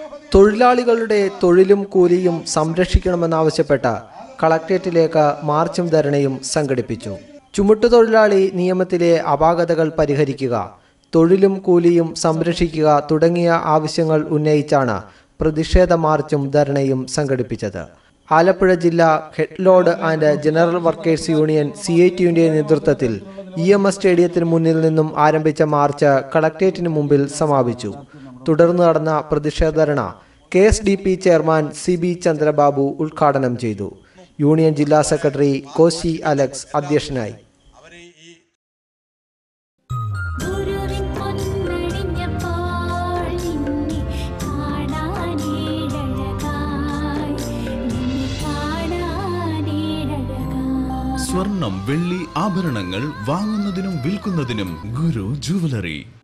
തൊഴിലാളികളുടെ തൊഴിലും കൂലിയും സംരക്ഷിക്കണമെന്നാവശ്യപ്പെട്ട് കളക്ട്രേറ്റിലേക്ക് മാർച്ചും ധരണയും സംഘടിപ്പിച്ചു ചുമട്ടുതൊഴിലാളി നിയമത്തിലെ അപാകതകൾ പരിഹരിക്കുക തൊഴിലും കൂലിയും സംരക്ഷിക്കുക തുടങ്ങിയ ആവശ്യങ്ങൾ ഉന്നയിച്ചാണ് പ്രതിഷേധ മാർച്ചും ധരണയും സംഘടിപ്പിച്ചത് ആലപ്പുഴ ജില്ലാ headload and general workers union C I ടിയുടെ നേതൃത്വത്തിൽ ഇ എം എസ് സ്റ്റേഡിയത്തിന് മുന്നിൽ നിന്നും ആരംഭിച്ച മാർച്ച് കളക്ട്രേറ്റിന് മുമ്പിൽ സമാപിച്ചു തുടർന്ന് നടന്ന പ്രതിഷേധ ധർണ K S D P chairman C B Chandrababu ഉദ്ഘാടനം ചെയ്തു യൂണിയൻ ജില്ലാ സെക്രട്ടറി കോശി അലക്സ് അധ്യക്ഷനായി ഗുരുവിൻ പൊന്നണിഞ്ഞപ്പോൾ നിന്നെ കാണാനേഴഴകായി നിന്നെ കാണാനേഴഴകായി സ്വർണം വെള്ളി ആഭരണങ്ങൾ വാങ്ങുന്നതിനും വിൽക്കുന്നതിനും ഗുരു ജുവലറി